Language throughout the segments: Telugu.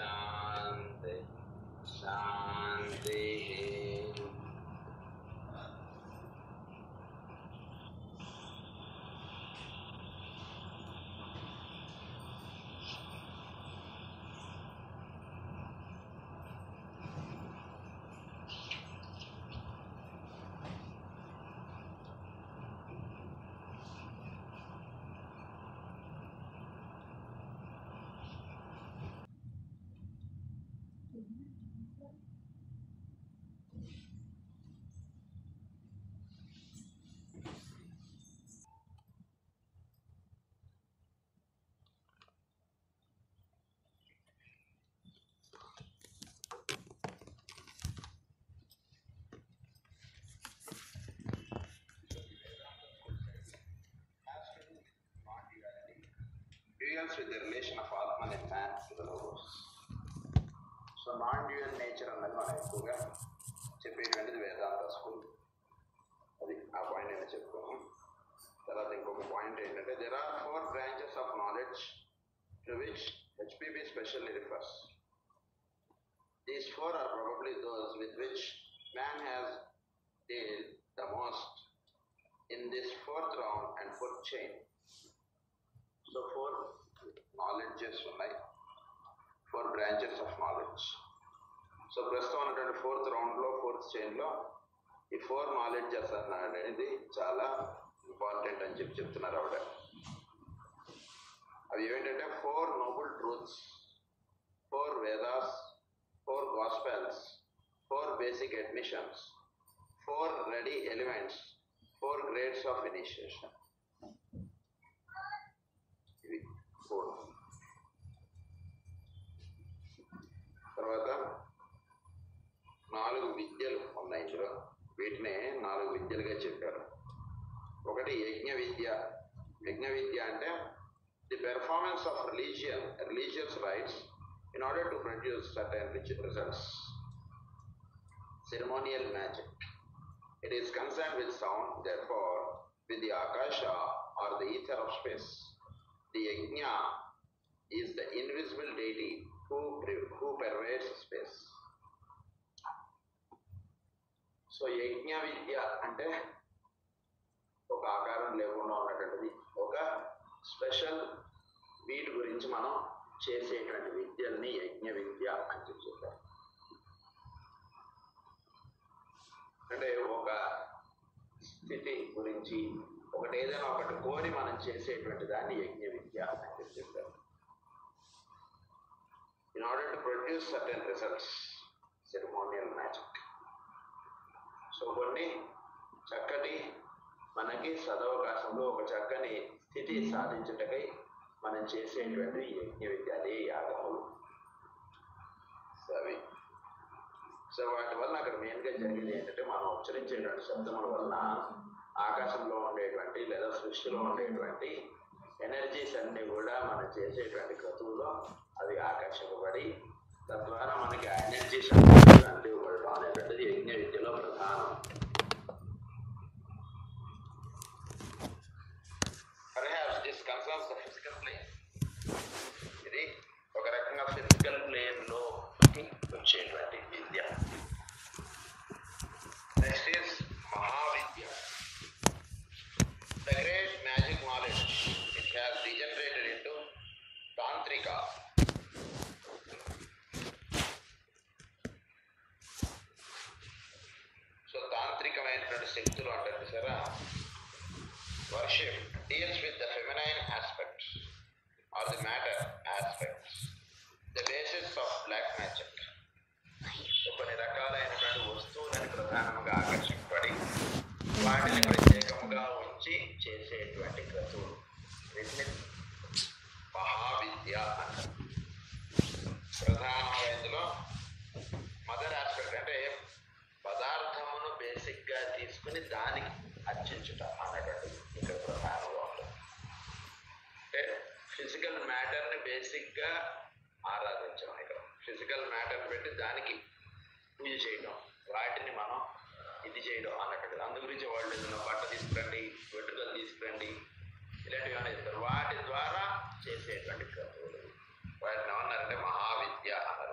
శాంతి శాంతి deals with the relation of Atman and man to the Logos. So non dual nature అన్నది మనం ఎక్కువగా చెప్పేటువంటిది వేదాంత స్కూల్ అది ఆ పాయింట్ నేను చెప్పుకోను తర్వాత ఇంకొక పాయింట్ ఏంటంటే there are four branches of knowledge to which HPB specially refers these four are probably those with which man has deal the most in this fourth round and fourth chain so four knowledges ఉన్నాయి four branches of knowledge so ప్రస్తుతం ఉన్నటువంటి ఫోర్త్ రౌండ్లో ఫోర్త్ చైన్లో ఈ ఫోర్ నాలెడ్జెస్ అనేది చాలా ఇంపార్టెంట్ అని చెప్పి చెప్తున్నారు ఆవిడ అవి ఏమిటంటే four noble truths four Vedas four gospels four basic admissions four ready elements four grades of initiation ఇవి ఫోర్ తర్వాత నాలుగు విద్యలు ఉన్నాయి ఇందులో వీటినే నాలుగు విద్యలుగా చెప్పారు ఒకటి యజ్ఞ విద్య యజ్ఞ విద్య అంటే the performance of religion religious rites in order to produce certain results ceremonial magic. It is concerned with sound, therefore, with the akasha or the ether of space. The yajna is the invisible deity who, pre- who pervades space. So యజ్ఞ విద్య అంటే ఒక ఆకారం లేకుండా ఉన్నటువంటిది ఒక స్పెషల్ వీటి గురించి మనం చేసేటువంటి విద్యల్ని యజ్ఞ విద్య అని చెప్పి చెప్పారు అంటే ఒక స్థితి గురించి ఒకటి ఏదైనా ఒకటి కోరి మనం చేసేటువంటి దాన్ని యజ్ఞ విద్య అని చెప్పి చెప్పారు in order to produce certain results ceremonial magic so కొన్ని చక్కటి మనకి సదవకాశంలో ఒక చక్కని స్థితి సాధించుటకై మనం చేసేటువంటి యజ్ఞ విద్య అదే యాగములు సో అవి సో వాటి వల్ల అక్కడ మెయిన్గా జరిగేది ఏంటంటే మనం ఉచ్చరించేటువంటి శబ్దముల వలన ఆకాశంలో ఉండేటువంటి లేదా సృష్టిలో ఉండేటువంటి ఎనర్జీస్ అన్నీ కూడా మనం చేసేటువంటి క్రతువులో అవి ఆకర్షింపబడి తద్వారా మనకి ఆ ఎనర్జీస్ అందివ్వబడడం అనేటువంటిది యజ్ఞ విద్యలో ప్రధానం Perhaps this concerns the physical plane. ఇది ఒక రకంగా ఫిజికల్ ప్లేన్ లో వచ్చేటువంటి విద్య నెక్స్ట్ ఇస్ మహావిద్య the great magic knowledge it has degenerated into తాంత్రిక సో తాంత్రికమైనటువంటి శక్తులు అంటారు సరే worship deals with the feminine aspects are the matter aspects the basis of black magic so కొన్ని రకాలైనటువంటి వస్తువులను ప్రధానంగా ఆకర్షింపబడి వాటిని ప్రత్యేకముగా ఉంచి చేసేటువంటి క్రతువులు వీటిని మహావిద్య అంటారు ప్రధానంగా ఇందులో మదర్ ఆస్పెక్ట్ అంటే పదార్థమును బేసిక్గా తీసుకుని దానికి అర్చించుట అన్నటువంటిది ఇక్కడ ప్రధానంగా ఉంటుంది అంటే ఫిజికల్ మ్యాటర్ని బేసిక్గా ఆరాధించడం ఇక్కడ ఫిజికల్ మ్యాటర్ని పెట్టి దానికి పూజ చేయడం వాటిని మనం ఇది చేయడం అన్నట్టు అందు గురించి వాళ్ళు ఏదైనా బట్ట తీసుకురండి వెంట్రుకలు తీసుకురండి ఇలాంటివి ఏమైనా చెప్తారు వాటి ద్వారా చేసేటువంటి క్రతువులు వాటిని ఏమన్నారంటే మహావిద్య అన్నారు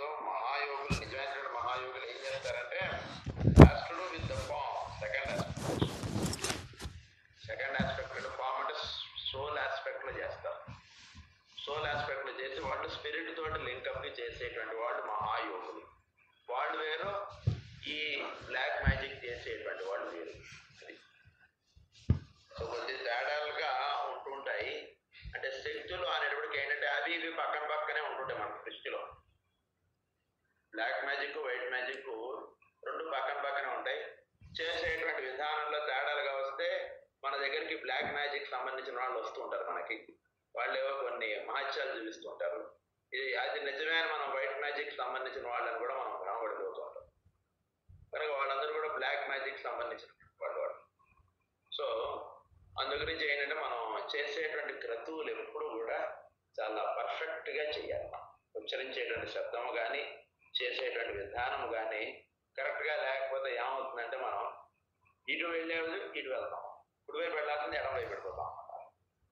సో మహాయోగులు నిజమైన మహాయోగులు ఏం చేస్తారంటే has to do with the form second aspect second aspect form అంటే సోల్ ఆస్పెక్ట్ లో చేస్తారు సోల్ ఆస్పెక్ట్ లో చేసి వాళ్ళు స్పిరిట్ తోటి లింకప్ చేసేటువంటి వాళ్ళు మహాయోగులు వాళ్ళు వేరు ఈ బ్లాక్ మ్యాజిక్ చేసేటువంటి వాళ్ళు వేరు అది సో కొద్ది తేడాలుగా ఉంటుంటాయి అంటే శక్తులు అనేటప్పటికి ఏంటంటే అవి ఇవి పక్కన పక్కనే ఉంటుంటాయి మన దృష్టిలో బ్లాక్ మ్యాజిక్ వైట్ మ్యాజిక్ రెండు పక్కన పక్కనే ఉంటాయి చేసేటువంటి విధానంలో తేడాలుగా వస్తే మన దగ్గరికి బ్లాక్ మ్యాజిక్ సంబంధించిన వాళ్ళు వస్తూ ఉంటారు మనకి వాళ్ళు ఏవో కొన్ని మహత్యాలు చూపిస్తూ ఉంటారు ఇది అది నిజమే అని మనం వైట్ మ్యాజిక్ సంబంధించిన వాళ్ళని కూడా మనం కనబడిపోతూ ఉంటాం కనుక వాళ్ళందరూ కూడా బ్లాక్ మ్యాజిక్ సంబంధించిన వాళ్ళు వాళ్ళు సో అందు గురించి ఏంటంటే మనం చేసేటువంటి క్రతువులు ఎప్పుడు కూడా చాలా పర్ఫెక్ట్ గా చేయాలి మనం. ఉచ్చరించేటువంటి శబ్దము కానీ చేసేటువంటి విధానం కానీ కరెక్ట్ గా లేకపోతే ఏమవుతుందంటే మనం ఇటు వెళ్ళేది ఇటు వెళ్తాం ఇప్పుడు వైపు వెళ్ళాల్సింది ఎడం వైపు వెళ్ళిపోతాం అన్నమాట.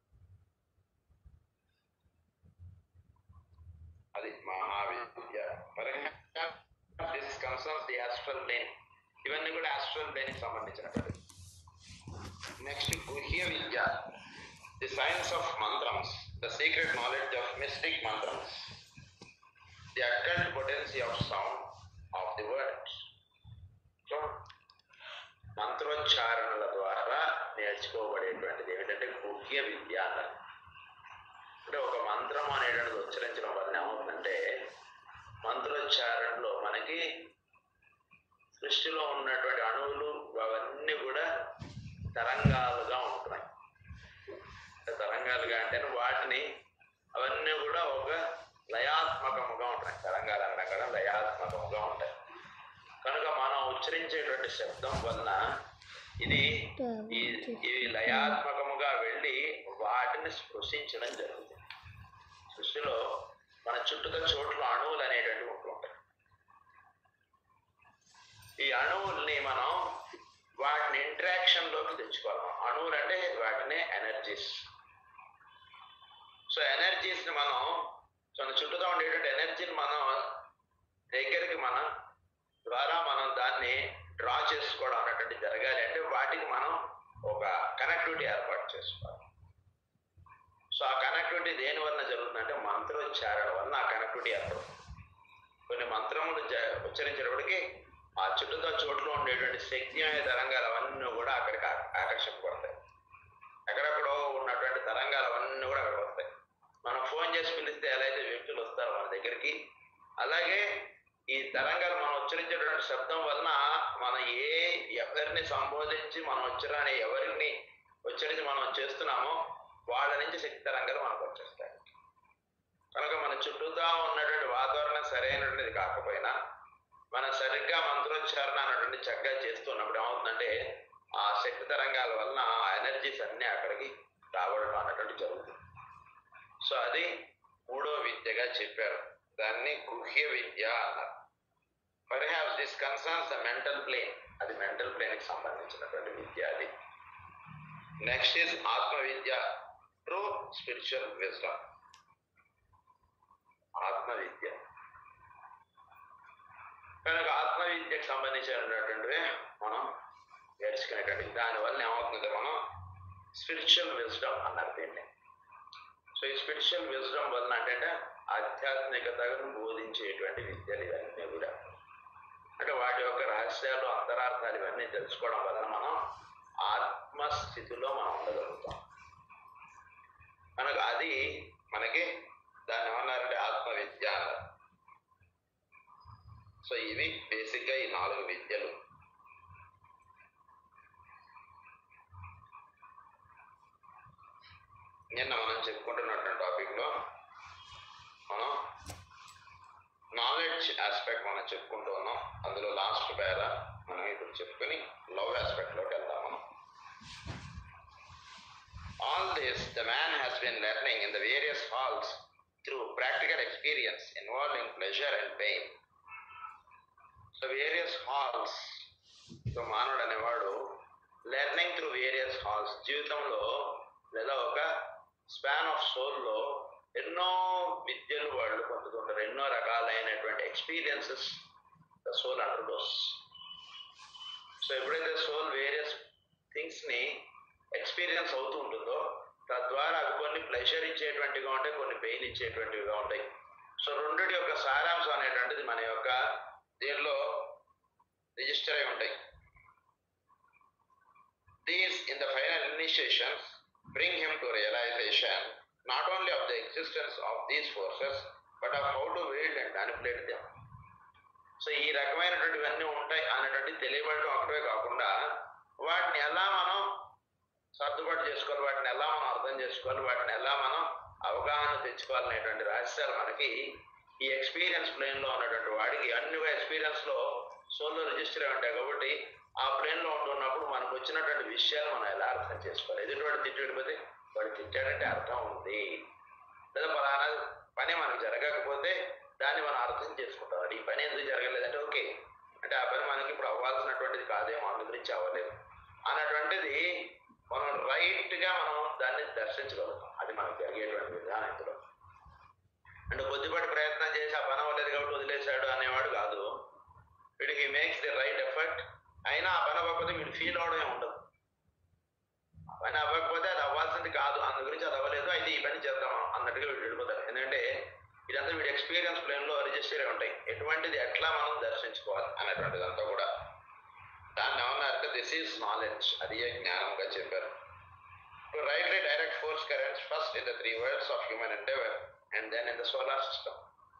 అది మహావిద్య this concerns the astral plane ఇవన్నీ కూడా ఆస్ట్రల్ ప్లేన్ కి సంబంధించినటువంటి నెక్స్ట్ గుహ్య విద్య the science of mantrams the secret knowledge of mystic mantrams the occult potency of sound of the word so మంత్రోచ్చారణల ద్వారా నేర్చుకోబడేటువంటిది ఏమిటంటే గుహ్య విద్య అన్నది అంటే ఒక మంత్రం అనేటువంటిది ఉచ్చరించడం వల్ల ఏమవుతుందంటే మంత్రోచ్చారణలో మనకి సృష్టిలో ఉన్నటువంటి అణువులు అవన్నీ కూడా తరంగాలుగా ఉంటున్నాయి అంటే తరంగాలుగా అంటే వాటిని అవన్నీ కూడా ఒక లయాత్మకముగా ఉంటాయి తరంగాలు అనడం కూడా లయాత్మకముగా ఉంటాయి కనుక మనం ఉచ్చరించేటువంటి శబ్దం వలన ఇది ఈ ఇవి లయాత్మకముగా వెళ్ళి వాటిని స్పృశించడం జరుగుతుంది సృష్టిలో మన చుట్టూ చోట్ల అణువులు అనేటువంటివి ఉంటుంటాయి ఈ అణువుల్ని మనం వాటిని ఇంటరాక్షన్ లోకి తెచ్చుకోవాలి మనం. అణువులు అంటే వాటినే ఎనర్జీస్ సో ఎనర్జీస్ ని మనం మన చుట్టూతో ఉండేటువంటి ఎనర్జీని మనం దగ్గరికి మనం ద్వారా మనం దాన్ని డ్రా చేసుకోవడం అన్నటువంటి జరగాలి అంటే వాటికి మనం ఒక కనెక్టివిటీ ఏర్పాటు చేసుకోవాలి సో ఆ కనెక్టివిటీ దేని వలన జరుగుతుందంటే మంత్రోచ్చారణ వలన ఆ కనెక్టివిటీ ఏర్పడుతుంది కొన్ని మంత్రములు జ- ఉచ్చరించేటప్పటికి ఆ చుట్టూతో చోట్ల ఉండేటువంటి శక్తిమయ తరంగాలు అవన్నీ కూడా అక్కడికి ఆ- ఆకర్షింపబడతాయి ఎక్కడెక్కడో ఉన్నటువంటి తరంగాలు అవన్నీ కూడా అక్కడికి వస్తాయి మనం ఫోన్ చేసి పిలిస్తే ఎలా అయితే వ్యక్తులు వస్తారో మన దగ్గరికి అలాగే ఈ తరంగాలు మనం ఉచ్చరించేటువంటి శబ్దం వలన మనం ఏ ఎవరిని సంబోధించి మనం ఉచ్చరాన్ని ఎవరిని ఉచ్చరించి మనం చేస్తున్నామో వాళ్ళ నుంచి శక్తి తరంగాలు మనకు వచ్చేస్తాయి కనుక మన చుట్టూతా ఉన్నటువంటి వాతావరణం సరైనటువంటిది కాకపోయినా మన సరిగ్గా మంత్రోచ్చారణ అన్నటువంటి చక్కగా చేస్తున్నప్పుడు ఏమవుతుందంటే ఆ శక్తి తరంగాల వలన ఆ ఎనర్జీస్ అన్నీ అక్కడికి రావడం అన్నటువంటి జరుగుతుంది సో అది మూడో విద్యగా చెప్పారు దాన్ని గుహ్య విద్య అన్నారు perhaps this concerns the mental plane అది మెంటల్ ప్లేన్ కి సంబంధించినటువంటి విద్య అది నెక్స్ట్ ఇస్ ఆత్మ విద్య ట్రూ స్పిరిచువల్ విజ్డమ్ ఆత్మ విద్య కనుక ఆత్మ విద్యకు సంబంధించినటువంటివి మనం నేర్చుకునేటువంటి దానివల్ల ఏమవుతుందంటే మనం స్పిరిచువల్ విజ్డమ్ అన్నారు దీన్ని సో ఈ స్పిరిచువల్ విజ్డమ్ వలన అంటే ఆధ్యాత్మికతను బోధించేటువంటి విద్యలు ఇవన్నీ కూడా అంటే వాటి యొక్క రహస్యాలు అంతరార్థాలు ఇవన్నీ తెలుసుకోవడం వలన మనం ఆత్మస్థితిలో మనం ఉండగలుగుతాం కనుక అది మనకి దాన్ని ఏమన్నారంటే ఆత్మ విద్య అన్నారు సో ఇవి బేసిక్ గా ఈ నాలుగు విద్యలు నిన్న మనం చెప్పుకుంటున్నటువంటి టాపిక్ లో మనం నాలెడ్జ్ ఆస్పెక్ట్ మనం చెప్పుకుంటూ ఉన్నాం అందులో లాస్ట్ పేర మనం ఇప్పుడు చెప్పుకొని లవ్ ఆస్పెక్ట్ లోకి వెళ్దాం మనం All this the man has been learning in the various halls through practical experience involving pleasure and pain. So various halls so మానవుడు అనేవాడు లెర్నింగ్ త్రూ వేరియస్ హాల్స్ జీవితంలో లేదా ఒక స్పాన్ ఆఫ్ సోల్లో ఎన్నో విద్యలు వాళ్ళు పొందుతుంటారు ఎన్నో రకాలైనటువంటి experiences the soul undergoes so ఎప్పుడైతే సోల్ వేరియస్ థింగ్స్ని ఎక్స్పీరియన్స్ అవుతూ ఉంటుందో తద్వారా అవి కొన్ని ప్లెషర్ ఇచ్చేటువంటిగా ఉంటాయి కొన్ని పెయిన్ ఇచ్చేటువంటివిగా ఉంటాయి సో రెండిటి యొక్క సారాంశం అనేటువంటిది మన యొక్క దీనిలో రిజిస్టర్ అయి ఉంటాయి these in the final initiations bring him to realization not only of the existence of these forces but of how to wield and manipulate them so ఈ రకమైనటువంటివన్నీ ఉంటాయి అనేటువంటి తెలియబడడం ఒకటే కాకుండా వాటిని ఎలా మనం సర్దుబాటు చేసుకోవాలి వాటిని ఎలా మనం అర్థం చేసుకోవాలి వాటిని ఎలా మనం అవగాహన తెచ్చుకోవాలనేటువంటి రహస్యాలు మనకి ఈ ఎక్స్పీరియన్స్ ప్లేన్లో ఉన్నటువంటి వాడికి అన్ని ఎక్స్పీరియన్స్లో సోల్లో రిజిస్టర్ అయి ఉంటాయి కాబట్టి ఆ ప్లేన్లో ఉంటున్నప్పుడు మనకు వచ్చినటువంటి విషయాలు మనం ఎలా అర్థం చేసుకోవాలి ఎదుటివాడు తిట్టి వెళ్ళిపోతే వాడు తిట్టాడంటే అర్థం ఉంది లేదా పలానా పని మనకు జరగకపోతే దాన్ని మనం అర్థం చేసుకుంటాం ఈ పని ఎందుకు జరగలేదంటే ఓకే అంటే ఆ పని మనకి ఇప్పుడు అవ్వాల్సినటువంటిది కాదేమో అందు గురించి అవ్వలేదు అన్నటువంటిది మనం రైట్గా మనం దాన్ని దర్శించగలుగుతాం అది మనకు జరిగేటువంటి విధానం ఇందులో అంటే కొద్దిపాటి ప్రయత్నం చేసి ఆ పని అవ్వలేదు కాబట్టి వదిలేశాడు అనేవాడు కాదు వీడు he makes the right effort అయినా ఆ పని అవ్వకపోతే వీడు ఫీల్ అవడమే ఉండదు ఆ పని అవ్వకపోతే అది అవ్వాల్సింది కాదు అందు గురించి అది అవ్వలేదు అయితే ఈ పని చేద్దాం అన్నట్టుగా వీడు వెళ్ళిపోతారు ఎందుకంటే ఇదంతా వీడి ఎక్స్పీరియన్స్ ప్లేన్లో రిజిస్టర్ అయి ఉంటాయి ఎటువంటిది ఎట్లా మనం దర్శించుకోవాలి అనేటువంటిది అంతా కూడా దాన్ని ఏమన్నారంటే దిస్ ఈజ్ నాలెడ్జ్ అది ఏ జ్ఞానంగా చెప్పారు to rightly direct force currents first in the three words of human endeavour and then in the solar system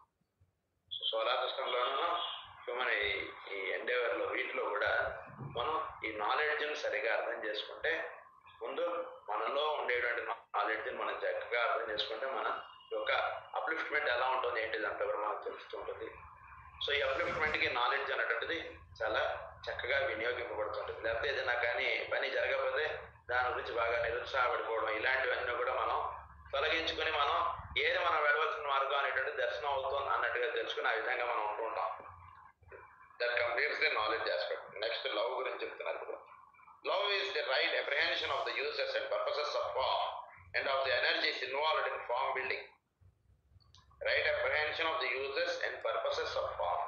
solar సిస్టంలోనూ హ్యూమన్ ఈ ఎండెవర్లో వీటిలో కూడా మనం ఈ నాలెడ్జ్ని సరిగా అర్థం చేసుకుంటే ముందు మనలో ఉండేటువంటి నాలెడ్జ్ని మనం చక్కగా అర్థం చేసుకుంటే మన యొక్క అప్లిఫ్ట్మెంట్ ఎలా ఉంటుంది ఏంటిది అంతా కూడా మనకు తెలుస్తూ ఉంటుంది సో ఈ అప్లిఫ్ట్మెంట్కి నాలెడ్జ్ అనేటువంటిది చాలా చక్కగా వినియోగింపబడుతుంటుంది లేకపోతే ఏదైనా కానీ పని జరగకపోతే దాని గురించి బాగా నిరుత్సాహపడిపోవడం ఇలాంటివన్నీ కూడా మనం తొలగించుకొని మనం ఏది మనం వెళ్ళవలసిన మార్గం అనేటువంటి దర్శనం అవుతుంది అన్నట్టుగా తెలుసుకుని ఆ విధంగా మనం ఉంటూ ఉంటాం that completes the knowledge aspect next love గురించి చెప్తున్నారు ఇప్పుడు love is the right apprehension of the uses and purposes of form and of the energies involved in form building right apprehension of the uses and purposes of form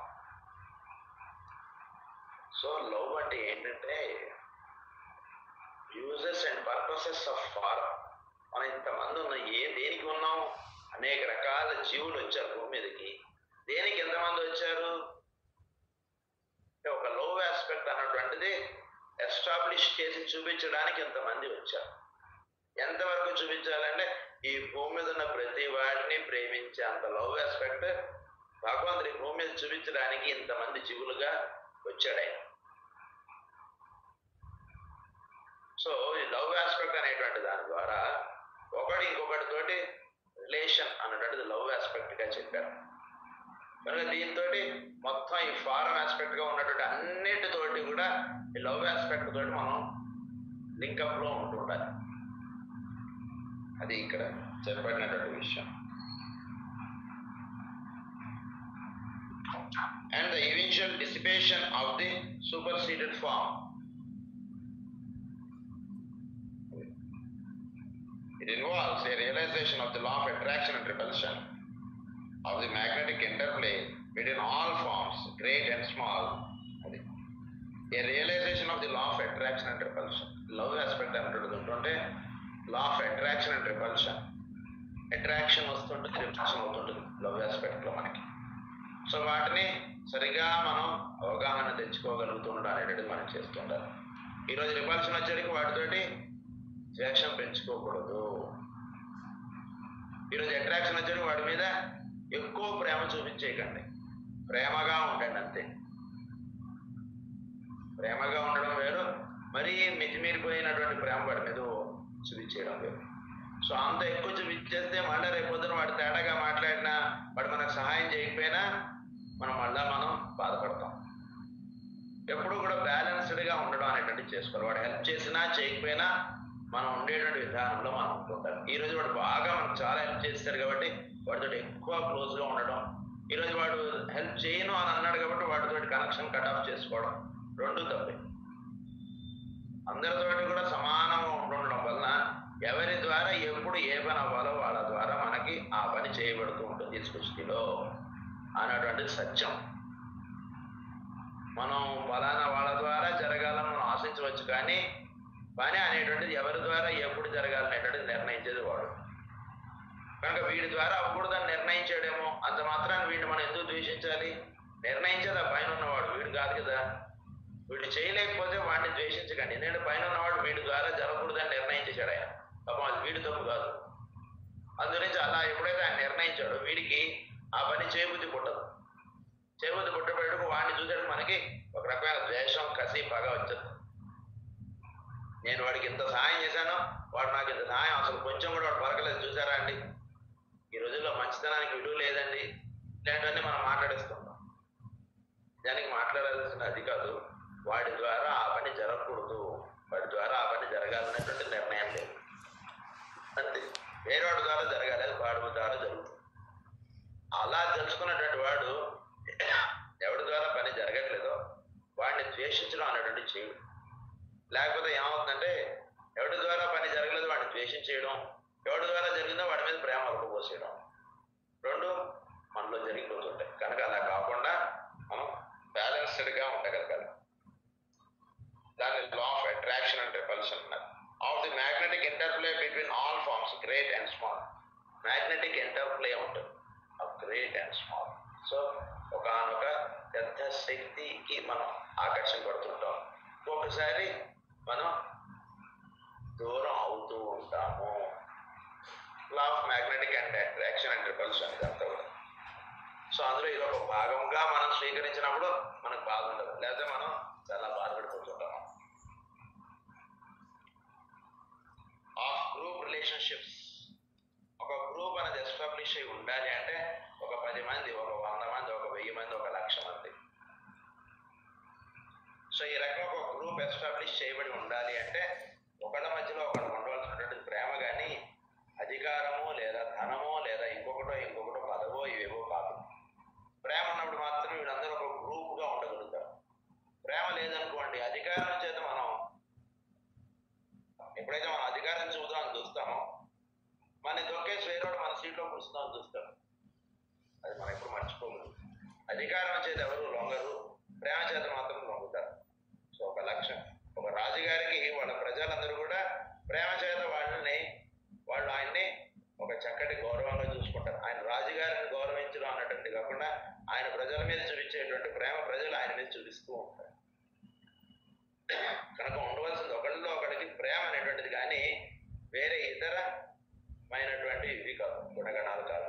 so love అంటే ఏంటంటే uses and purposes of form మనం ఇంతమంది ఉన్న ఏ దేనికి ఉన్నాం అనేక రకాల జీవులు వచ్చారు భూమి మీదకి దేనికి ఎంతమంది వచ్చారు అంటే ఒక లో ఆస్పెక్ట్ అన్నటువంటిది ఎస్టాబ్లిష్ చేసి చూపించడానికి ఎంతమంది వచ్చారు ఎంతవరకు చూపించాలంటే ఈ భూమి మీద ఉన్న ప్రతి వాడిని ప్రేమించే అంత లవ్ ఆస్పెక్ట్ భగవంతుడి భూమి మీద చూపించడానికి ఇంతమంది జీవులుగా వచ్చాడు ఆయన సో ఈ లవ్ ఆస్పెక్ట్ అనేటువంటి దాని ద్వారా ఒకటి ఇంకొకటి తోటి రిలేషన్ అన్నటువంటిది లవ్ ఆస్పెక్ట్ గా చెప్పారు కనుక దీంతో మొత్తం ఈ ఫారం ఆస్పెక్ట్ గా ఉన్నటువంటి అన్నిటితోటి కూడా ఈ లవ్ ఆస్పెక్ట్ తోటి మనం లింకప్ లో ఉంటూ ఉండాలి అది ఇక్కడ చెప్పబడినటువంటి విషయం and the initial dissipation of the superseded form It involves a realization of the law of attraction and repulsion, of the magnetic interplay between all forms, great and small. A realization of the law of attraction and repulsion. Love aspect అంటుంది ఉంటుంటే law of attraction and repulsion attraction వస్తుంటుంది రిపల్షన్ అవుతుంటుంది లవ్ ఆస్పెక్ట్లో మనకి సో వాటిని సరిగా మనం అవగాహన తెచ్చుకోగలుగుతుండడం అనేటువంటిది మనం చేస్తుండాలి ఈరోజు రిపల్షన్ వచ్చేటికి వాటితోటి ద్వేషం పెంచుకోకూడదు ఈరోజు అట్రాక్షన్ వచ్చేటికి వాటి మీద ఎక్కువ ప్రేమ చూపించేయకండి ప్రేమగా ఉండండి అంతే ప్రేమగా ఉండడం వేరు మరీ మితిమీరిపోయినటువంటి ప్రేమ వాడి మీద చూపించేయడం వేరు సో అంత ఎక్కువ చూపించేస్తే మళ్ళీ రేపు పొద్దున వాడు తేడాగా మాట్లాడినా వాడు మనకు సహాయం చేయకపోయినా మనం మళ్ళా మనం బాధపడతాం ఎప్పుడు కూడా బ్యాలెన్స్డ్గా ఉండడం అనేటువంటి చేసుకోవాలి వాడు హెల్ప్ చేసినా చేయకపోయినా మనం ఉండేటువంటి విధానంలో మనం ఉంటుంటాం ఈ రోజు వాడు బాగా మనకు చాలా హెల్ప్ చేస్తారు కాబట్టి వాడితో ఎక్కువ క్లోజ్గా ఉండడం ఈ రోజు వాడు హెల్ప్ చేయను అని అన్నాడు కాబట్టి వాడితో కనెక్షన్ కట్ ఆఫ్ చేసుకోవడం రెండు తప్పే అందరితోటి కూడా సమానంగా ఉంటుండడం వలన ఎవరి ద్వారా ఎప్పుడు ఏ పని అవ్వాలో వాళ్ళ ద్వారా మనకి ఆ పని చేయబడుతూ ఉంటుంది ఈ సృష్టిలో అన్నటువంటిది సత్యం మనం ఫలానా వాళ్ళ ద్వారా జరగాలని మనం ఆశించవచ్చు కానీ పని అనేటువంటిది ఎవరి ద్వారా ఎప్పుడు జరగాలనేటువంటిది నిర్ణయించేది వాడు కనుక వీడి ద్వారా అవ్వకూడదని నిర్ణయించాడేమో అంత మాత్రాన్ని వీడిని మనం ఎందుకు ద్వేషించాలి నిర్ణయించేది ఆ పైన ఉన్నవాడు వీడు కాదు కదా వీడు చేయలేకపోతే వాడిని ద్వేషించకండి ఎందుకంటే పైన ఉన్నవాడు వీడి ద్వారా జరగకూడదని నిర్ణయించేశాడు ఆయన పాపం అది వీడి తప్పు కాదు అందుగురించి అలా ఎప్పుడైతే ఆయన నిర్ణయించాడో వీడికి ఆ పని చేయబుద్ధి పుట్టదు చేయబుద్ధి పుట్టబెట్టుకు వాడిని చూసేటప్పుడు మనకి ఒక రకమైన ద్వేషం కసి పగ వచ్చేది నేను వాడికి ఇంత సహాయం చేశాను వాడు నాకు ఇంత సహాయం అసలు కొంచెం కూడా వాడు పలకలేదు చూసారా అండి ఈ రోజుల్లో మంచితనానికి విలువ లేదండి ఇలాంటివన్నీ మనం మాట్లాడేస్తుంటాం దానికి మాట్లాడాల్సిన అది కాదు వాడి ద్వారా ఆ పని జరగకూడదు వాడి ద్వారా ఆ పని జరగాలనేటువంటి నిర్ణయం లేదు అంతే వేరే వాడి ద్వారా జరగాలి అది వాడి ద్వారా జరుగుతుంది అలా తెలుసుకున్నటువంటి వాడు ఎవడి ద్వారా పని జరగట్లేదో వాడిని ద్వేషించడం అనేటువంటి చేయడు లేకపోతే ఏమవుతుందంటే ఎవడి ద్వారా పని జరగలేదు వాడిని ద్వేషించేయడం ఎవడి ద్వారా జరిగిందో వాడి మీద ప్రేమ అలకపోసేయడం రెండు మనలో జరిగిపోతుంటాయి కనుక అలా కాకుండా మనం బ్యాలెన్స్డ్గా ఉండగలగాలి దాన్ని law of attraction and repulsion అన్నారు of the magnetic interplay between all forms great and small magnetic interplay ఉంటుంది of great and small so ఒకనొక పెద్ద శక్తికి మనం ఆకర్షణ పడుతుంటాం ఒక్కొక్కసారి మనం దూరం అవుతూ ఉంటాము law of magnetic and attraction and repulsion ఇదంతా కూడా సో అందులో ఇది ఒక భాగంగా మనం స్వీకరించినప్పుడు మనకు బాగుండదు లేకపోతే మనం చాలా బాధపడిపోతుంటాం ఆఫ్ గ్రూప్ రిలేషన్షిప్స్ ఒక గ్రూప్ అనేది ఎస్టాబ్లిష్ అయి ఉండాలి అంటే ఒక పది మంది ఒక వంద మంది ఒక వెయ్యి మంది ఒక లక్ష మంది సో ఈ రకంగా ఒక గ్రూప్ ఎస్టాబ్లిష్ చేయబడి ఉండాలి అంటే ఒకళ్ళ మధ్యలో ఒకళ్ళు ఉండవలసినటువంటి ప్రేమ కానీ అధికారము లేదా ధనమో లేదా ఇంకొకటో ఇంకొకటో పదవో ఇవేవో కాదు ప్రేమ ఉన్నప్పుడు మాత్రం వీళ్ళందరూ ఒక గ్రూప్గా ఉండగలుగుతారు ప్రేమ లేదనుకోండి అధికారం చేత మనం ఎప్పుడైతే మనం అధికారం చూద్దామని చూస్తామో మన దొక్కేసి వేరేవాడు మన సీట్లో కూర్చుందామని చూస్తాడు అది మనం ఎప్పుడు మర్చిపోకూడదు అధికారం చేత ఎవరు లొంగరు ప్రేమ చేత మాత్రం లొంగుతారు సో ఒక లక్ష్యం ఒక రాజుగారికి వాళ్ళ ప్రజలందరూ కూడా ప్రేమ చేత వాళ్ళని వాళ్ళు ఆయన్ని ఒక చక్కటి గౌరవంగా చూసుకుంటారు ఆయన రాజుగారిని గౌరవించడం అన్నటువంటి కాకుండా ఆయన ప్రజల మీద చూపించేటువంటి ప్రేమ ప్రజలు ఆయన మీద చూపిస్తూ ఉంటారు కనుక ఉండవలసింది ఒకళ్ళలో ఒకడికి ప్రేమ అనేటువంటిది కానీ వేరే ఇతరమైనటువంటి ఇవి కాదు గుణగణాలు కాదు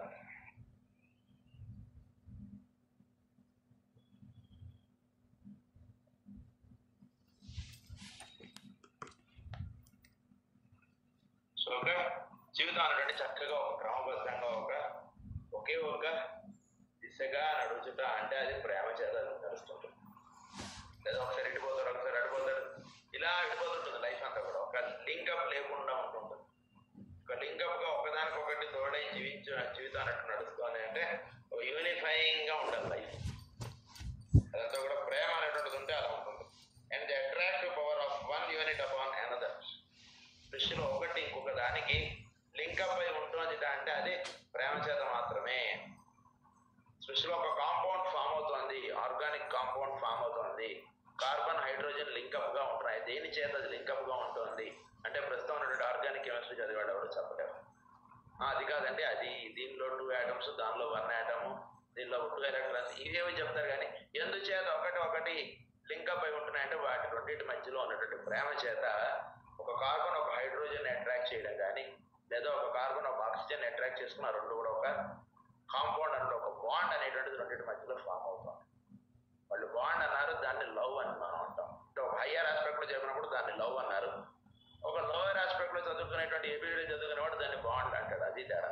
సో ఒక జీవితం అనేటువంటి చక్కగా ఒక క్రమబద్ధంగా ఒక ఒకే ఒక దిశగా నడుచుట అంటే అది ప్రేమ చేత నడుస్తుంటుంది లేదా ఒకసారి ఇడిపోతాడు ఒకసారి అడిపోతాడు ఇలా అడిపోతుంటుంది లైఫ్ అంతా కూడా ఒక లింకప్ లేకుండా ఉంటుంది ఒక లింకప్ గా ఒకదానికొకటి తోడై జీవించ జీవితం అన్నట్టు నడుస్తుంది అంటే ఒక యూనిఫైయింగ్ గా ఉండాలి లైఫ్ అదంతా కూడా ప్రేమ అనేటువంటిది ఉంటే అలా ఉంటుంది and the attractive power of one unit upon another దృష్టిలో ఒకటి ఇంకొక దానికి లింకప్ అయి ఉంటుంది అంటే అది ప్రేమ చేత మాత్రమే సృష్టిలో ఒక కాంపౌండ్ ఫామ్ అవుతుంది ఆర్గానిక్ కాంపౌండ్ ఫామ్ అవుతుంది కార్బన్ హైడ్రోజన్ లింకప్ గా ఉంటున్నాయి దేని చేత అది లింకప్ గా ఉంటుంది అంటే ప్రస్తుతం ఉన్నటువంటి ఆర్గానిక్ కెమిస్ట్రీ చదివాడు ఎవరు చెప్పలేరు ఆ, అది కాదండి అది దీనిలో టూ ఆటమ్స్ దానిలో వన్ ఆటము దీనిలో టూ ఎలక్ట్రాన్స్ ఇవేవి చెప్తారు కానీ ఎందుచేత ఒకటి ఒకటి లింకప్ అయి ఉంటున్నాయంటే వాటి రెండింటి మధ్యలో ఉన్నటువంటి ప్రేమ చేత ఒక కార్బన్ ఒక హైడ్రోజన్ అట్రాక్ట్ చేయడం కానీ లేదా ఒక కార్బన్ ఒక ఆక్సిజన్ అట్రాక్ట్ చేసుకున్న రెండు కూడా ఒక కాంపౌండ్ అంటే ఒక బాండ్ అనేటువంటిది రెండింటి మధ్యలో ఫామ్ అవుతుంది వాళ్ళు బాండ్ అన్నారు దాన్ని లవ్ అని మనం అంటాం అంటే ఒక హయ్యర్ ఆస్పెక్ట్ లో చెప్పినప్పుడు దాన్ని లవ్ అన్నారు ఒక లోయర్ ఆస్పెక్ట్ లో చదువుకునేటువంటి ఏబిడి చదువుకునేవాడు దాన్ని బాండ్ అంటాడు అది తేడా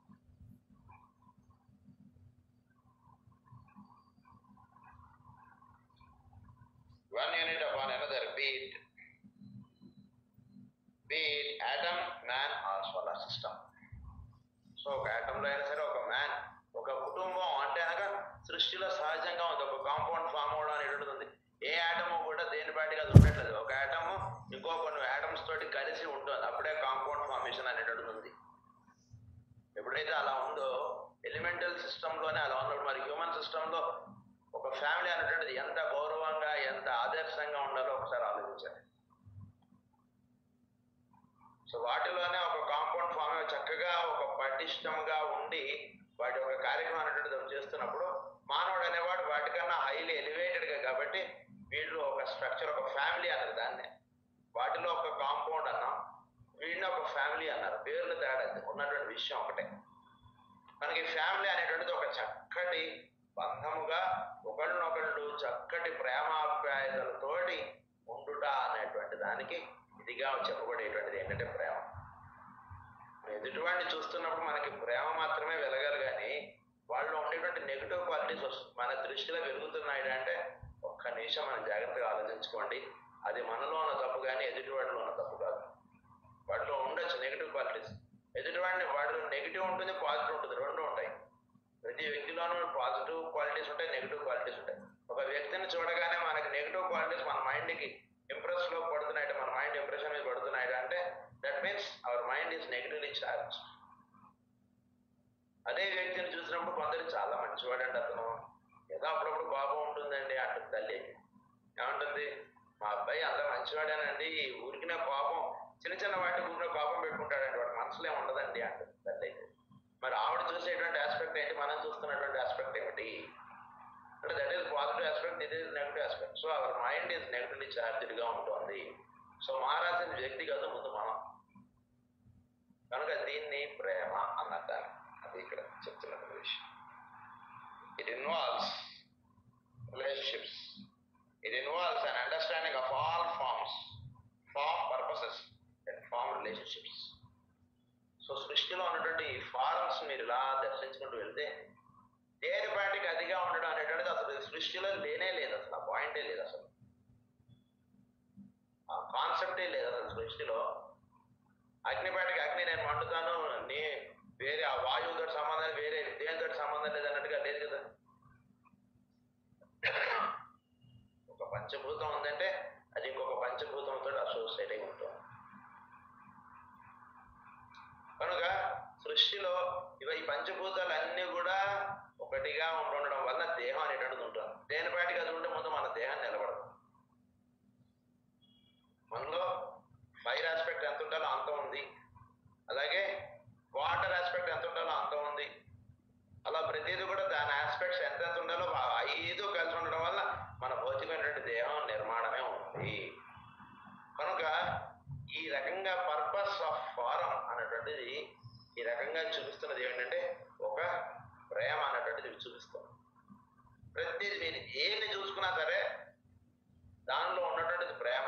one unit upon another be it be it atom man or solar system so ఒక ఆటంలో అయినా సరే ఒక మ్యాన్ ఒక కుటుంబం అంటే అనగా సృష్టిలో సహజంగా ఉంది ఒక కాంపౌండ్ ఫామ్ అవడం అనేటువంటిది ఉంది ఏ ఆటము కూడా దేని బాటికి అది ఉండట్లేదు ఒక ఆటము ఇంకో కొన్ని ఆటమ్స్ తోటి కలిసి ఉంటుంది అప్పుడే కాంపౌండ్ ఫార్మేషన్ అనేటువంటిది ఉంది ఎప్పుడైతే అలా ఉందో ఎలిమెంటల్ సిస్టమ్ లోనే అలా ఉన్నప్పుడు మరి హ్యూమన్ సిస్టమ్ సో వాటిలోనే ఒక కాంపౌండ్ ఫామ్ అయి చక్కగా ఒక పటిష్టంగా ఉండి వాటి ఒక కార్యక్రమం అనేటువంటిది ఒకటి చేస్తున్నప్పుడు మానవుడు అనేవాడు వాటికన్నా హైలీ ఎలివేటెడ్ గా కాబట్టి వీళ్ళు ఒక స్ట్రక్చర్ ఒక ఫ్యామిలీ అన్నారు దాన్ని వాటిలో ఒక కాంపౌండ్ అన్నాం వీడిని ఒక ఫ్యామిలీ అన్నారు పేర్లు తేడా ఉన్నటువంటి విషయం ఒకటే మనకి ఫ్యామిలీ అనేటువంటిది ఒక చక్కటి బంధముగా ఒకళ్ళనొకళ్ళు చక్కటి ప్రేమాప్యాయతలతోటి ఉండుట అనేటువంటి దానికి ఇదిగా చెప్పబడేటువంటిది ఏంటంటే ప్రేమ ఎదుటివాడిని చూస్తున్నప్పుడు మనకి ప్రేమ మాత్రమే వెలగాలి కానీ వాళ్ళు ఉండేటువంటి నెగిటివ్ క్వాలిటీస్ వస్తు మన దృష్టిలో వెలుగుతున్నాయి అంటే ఒక్క నిమిషం మనం జాగ్రత్తగా ఆలోచించుకోండి అది మనలో ఉన్న తప్పు కానీ ఎదుటి వాడిలో ఉన్న తప్పు కాదు వాటిలో ఉండొచ్చు నెగిటివ్ క్వాలిటీస్ ఎదుటివాడిని వాడిలో నెగిటివ్ ఉంటుంది పాజిటివ్ ఉంటుంది రెండు ఉంటాయి ప్రతి వ్యక్తిలోనూ పాజిటివ్ క్వాలిటీస్ ఉంటాయి నెగిటివ్ క్వాలిటీస్ ఉంటాయి ఒక వ్యక్తిని చూడగానే మనకి నెగిటివ్ క్వాలిటీస్ మన మైండ్కి ఇంప్రెస్ లో పడుతున్నాయి మన మైండ్ ఇంప్రెషన్ మీద పడుతున్నాయి అంటే that means our mind is negatively charge అదే వ్యక్తిని చూసినప్పుడు కొందరు చాలా మంచివాడండి అతను ఏదో అప్పుడప్పుడు కోపం ఉంటుందండి అంటుంది తల్లి ఏమంటుంది మా అబ్బాయి అంత మంచివాడేనండి ఊరికిన కోపం చిన్న చిన్న వాటికి ఊరికిన కోపం పెట్టుకుంటాడండి వాడి మనసులో ఏం ఉండదండి అంటుంది తల్లి మరి ఆవిడ చూసేటువంటి ఆస్పెక్ట్ ఏంటి మనం చూస్తున్నటువంటి ఆస్పెక్ట్ ఏమిటి అంటే దట్ ఈస్ పాజిటివ్ ఆస్పెక్ట్ ఇది is negative aspect so our mind is negatively charged గా ఉంటుంది సో మారాల్సిన వ్యక్తి కాదు ముందు మనం కనుక దీన్ని ప్రేమ అన్నట్టు అది ఇక్కడ చెప్తున్నటువంటి విషయం it involves relationships it involves an understanding of all forms form purposes and form relationships so సృష్టిలో ఉన్నటువంటి ఫారమ్స్ మీరు ఇలా దర్శించుకుంటూ వెళ్తే దేనిపాటికి అదిగా ఉండడం అనేటువంటిది అసలు సృష్టిలో లేనే లేదు అసలు ఆ పాయింటే లేదు అసలు ఆ కాన్సెప్టే లేదు అసలు సృష్టిలో అగ్నిపాటికి అగ్ని నేను వండుతాను నీ వేరే ఆ వాయువుతో సంబంధం వేరే దేనితో సంబంధం లేదు అన్నట్టుగా లేదు కదా ఒక పంచభూతం ఉందంటే అది ఇంకొక పంచభూతంతో అసోసియేట్ అయి ఉంటుంది కనుక సృష్టిలో ఇవ ఈ పంచభూతాలు అన్నీ కూడా ఒకటిగా ఉండడం వల్ల దేహం అనేటువంటిది ఉంటుంది దేనిపాటికి అది ఉంటే ముందు మన దేహం నిలబడదు మనలో ఫైర్ ఆస్పెక్ట్ ఎంత ఉండాలో అంత ఉంది అలాగే వాటర్ ఆస్పెక్ట్ ఎంత ఉండాలో అంత ఉంది అలా ప్రతిదీ కూడా దాని ఆస్పెక్ట్స్ ఎంత ఎంత ఉండాలో ఆ ఐదు కలిసి ఉండడం వల్ల మన భౌతికమైనటువంటి దేహం నిర్మాణమే ఉంది కనుక ఈ రకంగా పర్పస్ ఆఫ్ ఫారం అనేటువంటిది ఈ రకంగా చూపిస్తున్నది ఏంటంటే ఒక ప్రేమ అనేటువంటిది చూపిస్తుంది ప్రతిదీ మీరు ఏమి చూసుకున్నా సరే దానిలో ఉన్నటువంటిది ప్రేమ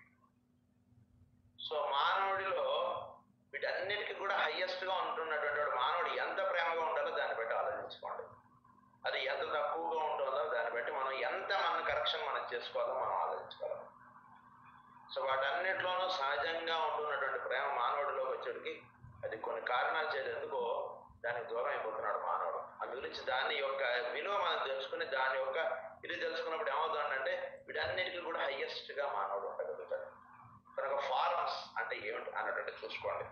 సో మానవుడిలో వీటన్నిటికీ కూడా హయ్యెస్ట్ గా ఉంటున్నటువంటి వాడు మానవుడు ఎంత ప్రేమగా ఉండాలో దాన్ని బట్టి ఆలోచించుకోండి అది ఎంత తక్కువగా ఉంటుందో దాన్ని బట్టి మనం ఎంత మన కరెక్షన్ మనం చేసుకోవాలో మనం ఆలోచించుకోవాలి సో వాటన్నిటిలోనూ సహజంగా ఉంటున్నటువంటి ప్రేమ మానవుడిలోకి వచ్చేటికి అది కొన్ని కారణాలు చేసేందుకు దానికి దూరం అయిపోతున్నాడు మానవుడు అందు గురించి దాని యొక్క విలువ మనం తెలుసుకుని దాని యొక్క ఇది తెలుసుకున్నప్పుడు ఏమవుతుందంటే వీటన్నిటికీ కూడా హయ్యెస్ట్ గా మానవుడు ఉండగలుగుతాడు కనుక ఫారమ్స్ అంటే ఏమిటి అన్నట్టు చూసుకోండి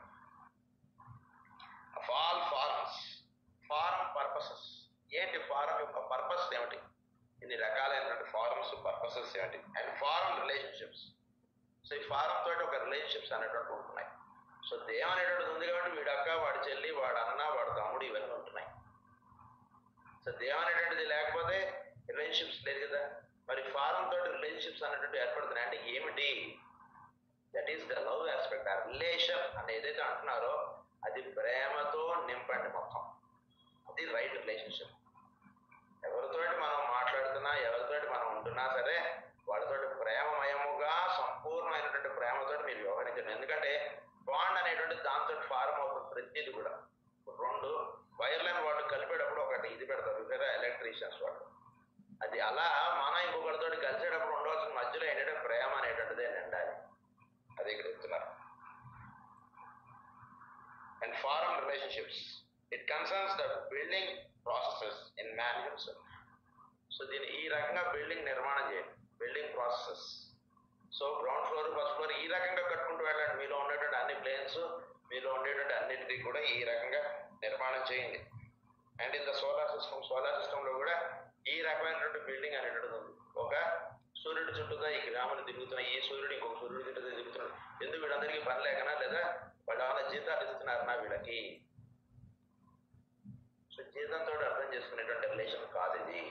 of all forms form purposes ఏంటి ఫారం యొక్క పర్పస్ ఏమిటి ఇన్ని రకాలైనటువంటి ఫారమ్స్ పర్పసెస్ ఏమిటి అండ్ ఫారం రిలేషన్షిప్స్ సో ఈ ఫారం తోటి ఒక రిలేషన్షిప్స్ అనేటువంటి ఉంటున్నాయి సో దేవం అనేటువంటిది ఉంది కాబట్టి వీడు అక్క వాడి చెల్లి వాడు అన్న వాడు తమ్ముడు ఇవన్నీ ఉంటున్నాయి సో దేవం అనేటువంటిది లేకపోతే రిలేషన్షిప్స్ లేదు కదా మరి ఫారం తోటి రిలేషన్షిప్స్ అనేటువంటి ఏర్పడుతున్నాయి అంటే ఏమిటి that is the love aspect ఆ రిలేషన్ అని ఏదైతే అంటున్నారో అది ప్రేమతో నింపండి మొత్తం అది రైట్ రిలేషన్షిప్ ఎవరితోటి మనం మాట్లాడుతున్నా ఎవరితోటి మనం ఉంటున్నా సరే వాళ్ళతోటి ప్రేమమయముగా సంపూర్ణమైనటువంటి ప్రేమతోటి మీరు వ్యవహరించండి ఎందుకంటే బాండ్ అనేటువంటి దాంతో ఫార్మ్ అవుతుంది ప్రతిది కూడా రెండు వైర్లైన్ వాళ్ళు కలిపేటప్పుడు ఒకటి ఇది పెడతారు వేరే ఎలక్ట్రీషియన్స్ వాళ్ళు అది అలా మనం ఇంకొకరితో కలిసేటప్పుడు ఉండవలసిన మధ్యలో ఏంటంటే ప్రేమ అనేటువంటిదే నిండాలి అది ఇక్కడ చెప్తున్నారు and form relationships it concerns the building processes in man himself so దీన్ని ఈ రకంగా బిల్డింగ్ నిర్మాణం చేయండి building processes so ground floor first floor ఈ రకంగా కట్టుకుంటూ వెళ్ళండి మీలో ఉండేటువంటి అన్ని ప్లేన్స్ మీలో ఉండేటువంటి అన్నిటికీ కూడా ఈ రకంగా నిర్మాణం చేయండి and in the solar system solar system లో కూడా ఈ రకమైనటువంటి బిల్డింగ్ అనేటువంటిది ఉంది ఒక సూర్యుడి చుట్టూగా ఈ గ్రామాలు తిరుగుతున్నాయి ఈ సూర్యుడు ఇంకొక సూర్యుడి చుట్టూ తిరుగుతున్నాడు ఎందుకు వీళ్ళందరికీ పని లేకనా లేదా వాళ్ళు ఏమైనా జీతాలు ఇస్తున్నారనా వీళ్ళకి సో జీతంతో అర్థం చేసుకునేటువంటి రిలేషన్ కాదు ఇది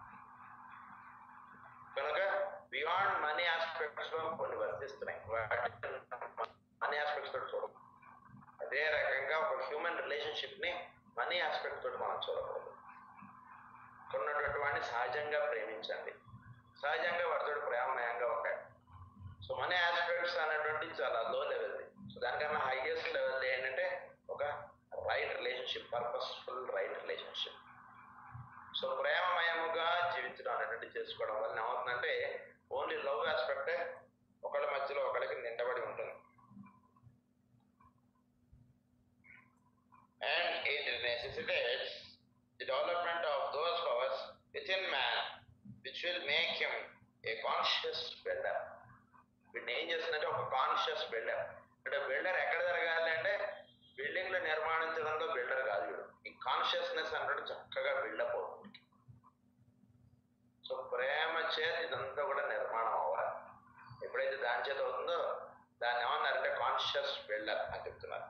కనుక బియాండ్ మనీ ఆస్పెక్ట్స్ లో కొన్ని వర్తిస్తున్నాయి మనీ ఆస్పెక్ట్స్ తోటి చూడదు అదే రకంగా ఒక హ్యూమన్ రిలేషన్షిప్ ని మనీ ఆస్పెక్ట్ తోటి మనం చూడకూడదు కొన్నటువంటి వాడిని సహజంగా ప్రేమించండి సహజంగా వాటితో ప్రేమమయంగా ఉంటాయి సో మనీ ఆస్పెక్ట్స్ అనేటువంటి చాలా లో లెవెల్ సో దానికన్నా హైయెస్ట్ లెవెల్ ఏంటంటే ఒక right relationship purposeful right relationship so ప్రేమమయముగా జీవించడం అనేటువంటి చేసుకోవడం వల్ల ఏమవుతుందంటే ఓన్లీ లవ్ ఆస్పెక్టే ఒకళ్ళ మధ్యలో ఒకళ్ళకి నిండబడి ఉంటుంది and it necessitates the development of those powers within man which will make him a conscious builder. వీటిని ఏం చేస్తుందంటే ఒక కాన్షియస్ బిల్డర్ అంటే బిల్డర్ ఎక్కడ జరగాలి అంటే బిల్డింగ్లు నిర్మాణించడంలో బిల్డర్ కాదు వీడు ఈ కాన్షియస్నెస్ అంటే చక్కగా బిల్డప్ అవుతుంది సో ప్రేమ చేత ఇదంతా కూడా నిర్మాణం అవ్వాలి ఎప్పుడైతే దాని చేత అవుతుందో దాన్ని ఏమన్నారంటే కాన్షియస్ బిల్డర్ అని చెప్తున్నారు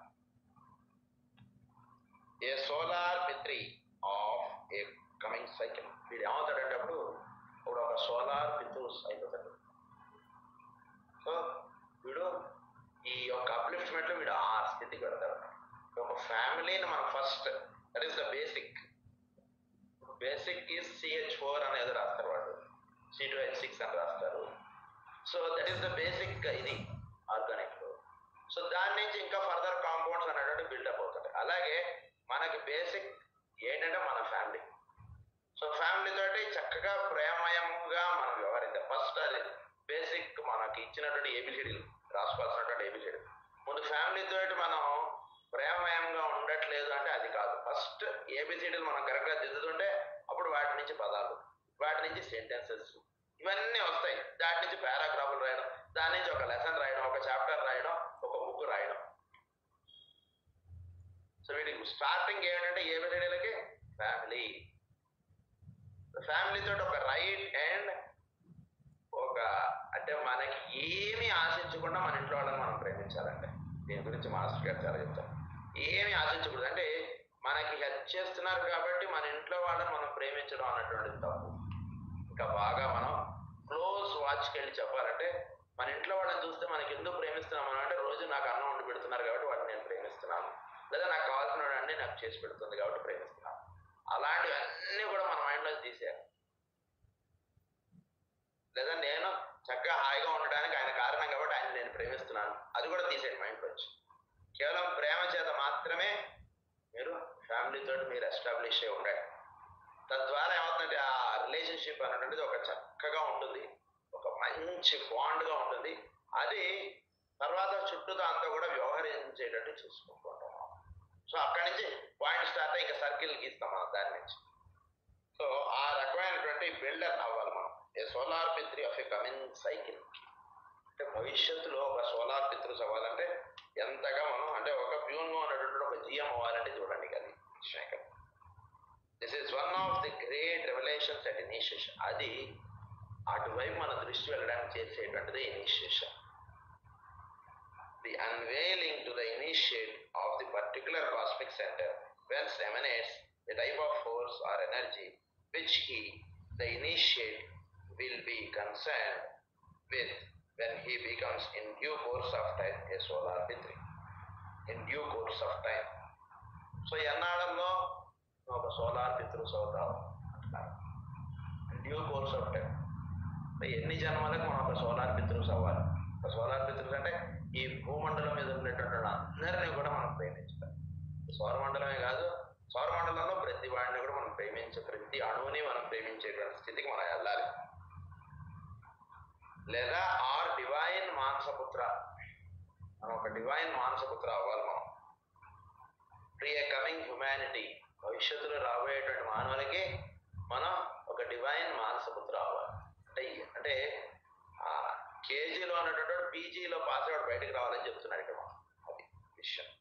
a solar pitri of a coming cycle వీడు ఏమవుతాడంటే అప్పుడు ఇప్పుడు ఒక సోలార్ పితృస్ అయిపోతాడు సో వీడు ఈ యొక్క అప్లిఫ్ట్మెంట్ లో వీడు ఆ స్థితికి వెళ్తాడు ఒక ఫ్యామిలీని మనం first that is the basic basic is C H four అనేది రాస్తారు వాడు సి టూ హెచ్ సిక్స్ అని రాస్తారు so that is the basic ఇది ఆర్గానిక్ సో దాని నుంచి ఇంకా ఫర్దర్ కాంపౌండ్స్ అనేటువంటి బిల్డప్ అవుతాయి అలాగే మనకి బేసిక్ ఏంటంటే మన ఫ్యామిలీ సో ఫ్యామిలీ తోటి చక్కగా ప్రేమయంగా మనం వ్యవహరిద్దాం ఫస్ట్ అది బేసిక్ మనకి ఇచ్చినటువంటి ఏబిసిడీలు రాసుకోవాల్సినటువంటి ఏబిసిడీ ముందు ఫ్యామిలీ తోటి మనం ప్రేమయంగా ఉండట్లేదు అంటే అది కాదు ఫస్ట్ ఏబిసిడీలు మనం కరెక్ట్గా దిద్దుతుంటే అప్పుడు వాటి నుంచి పదాలు వాటి నుంచి సెంటెన్సెస్ ఇవన్నీ వస్తాయి దాటి నుంచి పారాగ్రాఫ్లు రాయడం దాని నుంచి ఒక లెసన్ రాయడం ఒక చాప్టర్ రాయడం ఒక బుక్ రాయడం సో వీటికి స్టార్టింగ్ ఏంటంటే ఏబిసిడీలకి ఫ్యామిలీ ఫ్యామిలీ తోటి ఒక రైట్ అండ్ ఒక అంటే మనకి ఏమి ఆశించకుండా మన ఇంట్లో వాళ్ళని మనం ప్రేమించాలంటే దీని గురించి మాస్టర్ గారు చాలా చెప్తారు ఏమి ఆశించకూడదు అంటే మనకి హెల్ప్ చేస్తున్నారు కాబట్టి మన ఇంట్లో వాళ్ళని మనం ప్రేమించడం అన్నటువంటిది తప్పు ఇంకా బాగా మనం క్లోజ్ వాచ్కి వెళ్ళి చెప్పాలంటే మన ఇంట్లో వాళ్ళని చూస్తే మనకి ఎందుకు ప్రేమిస్తున్నాం మనం అంటే రోజు నాకు అన్నం వండి పెడుతున్నారు కాబట్టి వాటిని నేను ప్రేమిస్తున్నాను లేదా నాకు కావాల్సిన అన్ని నాకు చేసి పెడుతుంది కాబట్టి ప్రేమిస్తున్నాను అలాంటివన్నీ కూడా మన మైండ్లో తీసేయాలి లేదా నేను చక్కగా హాయిగా ఉండడానికి ఆయన కారణం కాబట్టి ఆయన నేను ప్రేమిస్తున్నాను అది కూడా తీసేయండి మైండ్ వచ్చి కేవలం ప్రేమ చేత మాత్రమే మీరు ఫ్యామిలీ తోటి మీరు ఎస్టాబ్లిష్ అయి ఉండండి తద్వారా ఏమవుతుందంటే ఆ రిలేషన్షిప్ అనేటువంటిది ఒక చక్కగా ఉంటుంది ఒక మంచి బాండ్గా ఉంటుంది అది తర్వాత చుట్టూతో అంతా కూడా వ్యవహరించేటట్టు చూసుకుంటుంటాం సో అక్కడి నుంచి పాయింట్ స్టార్ట్ అయ్యి ఇంకా సర్కిల్ గీస్తాం మనం దాని నుంచి సో ఆ రకమైనటువంటి బిల్డర్ అవ్వాలి మనం a solar pitri of a coming cycle అంటే భవిష్యత్తులో ఒక సోలార్ పిత్రుస్ అవ్వాలంటే ఎంతగా మనం అంటే ఒక ప్యూన్గా ఉన్నటువంటి ఒక జిఎం అవ్వాలంటే చూడండి అది విషయం ఇక్కడ this is one of the great revolutions at initiation అది అటువైపు మన దృష్టి వెళ్ళడానికి చేసేటువంటిది initiation the unveiling to the initiate of the particular cosmic center whence emanates the type of force or energy which he, the initiate, will be concerned with when he becomes in due course of time a solar pitri. In due course of time. So ఎన్నాళ్ళలో నువ్వు ఒక సోలార్ పితృస్ అవుతావు అంటున్నారు డ్యూ కోర్స్ ఆఫ్ టైం ఎన్ని జన్మలకు మనం ఒక సోలార్ పితృస్ అవ్వాలి ఒక సోలార్ పితృస్ అంటే ఈ భూమండలం మీద ఉండేటువంటి అందరినీ కూడా మనం ప్రేమించాలి సౌరమండలమే కాదు సౌరమండలంలో ప్రతి వాడిని కూడా మనం ప్రేమించే ప్రతి అణువుని మనం ప్రేమించేటువంటి స్థితికి మనం వెళ్ళాలి లేదా ఆర్ డివైన్ మానసపుత్ర మనం ఒక డివైన్ మానసపుత్ర అవ్వాలి మనం ప్రియ కమింగ్ హ్యుమానిటీ భవిష్యత్తులో రాబోయేటువంటి మానవులకి మనం ఒక డివైన్ మానసపుత్ర అవ్వాలి అంటే అంటే కేజీలో ఉన్నటువంటి పీజీలో పాస్ అవుట్ బయటకు రావాలని చెప్తున్నాడు ఇక్కడ మనం. అది విషయం